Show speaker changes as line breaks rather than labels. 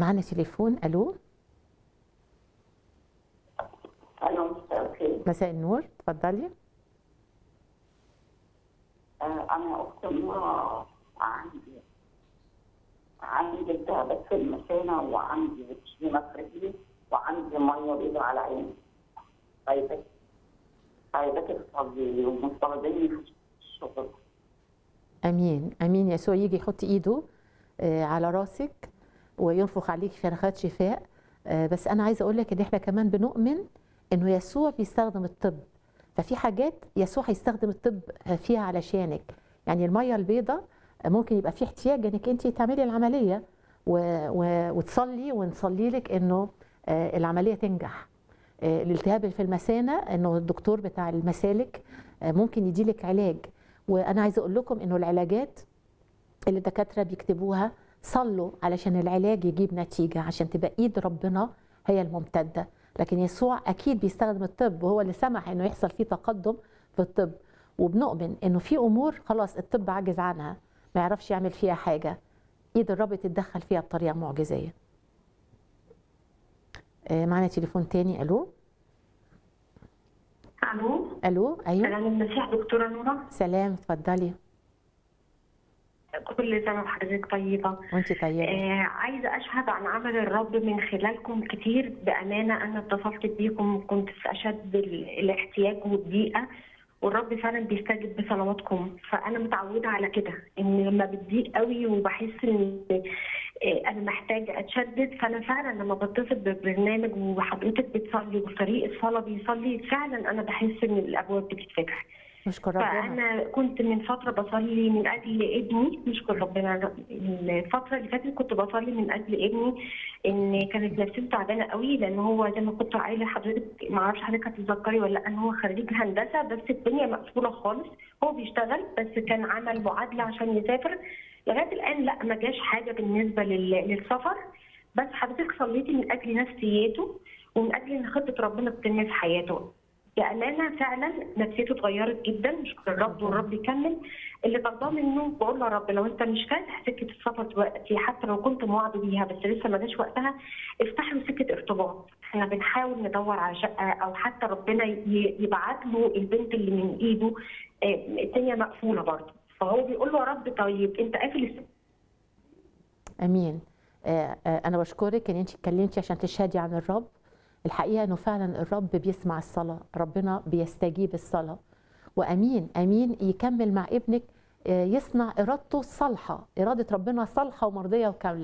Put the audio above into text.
معانا تليفون الو
الو مساء الخير
مساء النور اتفضلي
آه، انا اخت نورة عندي عندي التهابات في المثانه وعندي بتشيمه في رجلي وعندي ميه بيضاء على عيني عايزاك عايزاك تصلي لي ومستخدمني في الشغل
امين امين يسوع يجي يحط ايده آه، على راسك وينفخ عليك فرخات شفاء آه، بس انا عايزه اقول لك ان احنا كمان بنؤمن انه يسوع بيستخدم الطب ففي حاجات يسوع هيستخدم الطب فيها علشانك يعني الميه البيضاء ممكن يبقى في احتياج انك انت تعملي العمليه و... و... وتصلي ونصلي لك انه آه، العمليه تنجح آه، الالتهاب اللي في المثانه انه الدكتور بتاع المسالك آه، ممكن يديلك علاج وانا عايزه اقول لكم انه العلاجات اللي الدكاتره بيكتبوها صلوا علشان العلاج يجيب نتيجه عشان تبقى ايد ربنا هي الممتده لكن يسوع اكيد بيستخدم الطب وهو اللي سمح انه يحصل فيه تقدم في الطب وبنؤمن انه في امور خلاص الطب عاجز عنها ما يعرفش يعمل فيها حاجه ايد الرب تتدخل فيها بطريقه معجزيه آه، معنا تليفون تاني الو
الو
الو ايوه
سلام المسيح دكتوره نوره
سلام اتفضلي
كل سنه وحضرتك طيبه
وانت طيبه
آه عايزه اشهد عن عمل الرب من خلالكم كتير بامانه انا اتصلت بيكم كنت في اشد ال- الاحتياج والضيقه والرب فعلا بيستجب بصلواتكم فانا متعوده على كده ان لما بتضيق قوي وبحس ان آه، انا محتاجه اتشدد فانا فعلا لما بتصل ببرنامج وحضرتك بتصلي وفريق الصلاه بيصلي فعلا انا بحس ان الابواب بتتفتح
نشكر ربنا
فانا كنت من فتره بصلي من اجل ابني نشكر ربنا الفتره اللي فاتت كنت بصلي من اجل ابني ان كانت نفسيته تعبانه قوي لان هو زي ما كنت قايله لحضرتك ما اعرفش حضرتك هتتذكري ولا لا ان هو خريج هندسه بس الدنيا مقفوله خالص هو بيشتغل بس كان عمل معادله عشان يسافر لغايه الان لا ما جاش حاجه بالنسبه لل- للسفر بس حضرتك صليتي من اجل نفسيته ومن اجل ان خطه ربنا تتم في حياته بامانه فعلا نفسيته اتغيرت جدا نشكر الرب والرب يكمل اللي طالباه منه بقول له يا رب لو انت مش فاتح سكه السفر دلوقتي حتى لو كنت موعد بيها بس لسه ما جاش وقتها افتح له سكه ارتباط احنا بنحاول ندور على شقه او حتى ربنا ي- يبعت له البنت اللي من ايده آه، الدنيا مقفوله برضه فهو بيقول له يا رب طيب انت قافل السكه
امين آه، آه، انا بشكرك ان انت اتكلمتي عشان تشهدي عن الرب الحقيقه انه فعلا الرب بيسمع الصلاه ربنا بيستجيب الصلاه وامين امين يكمل مع ابنك آه، يصنع ارادته الصالحه اراده ربنا صالحه ومرضيه وكامله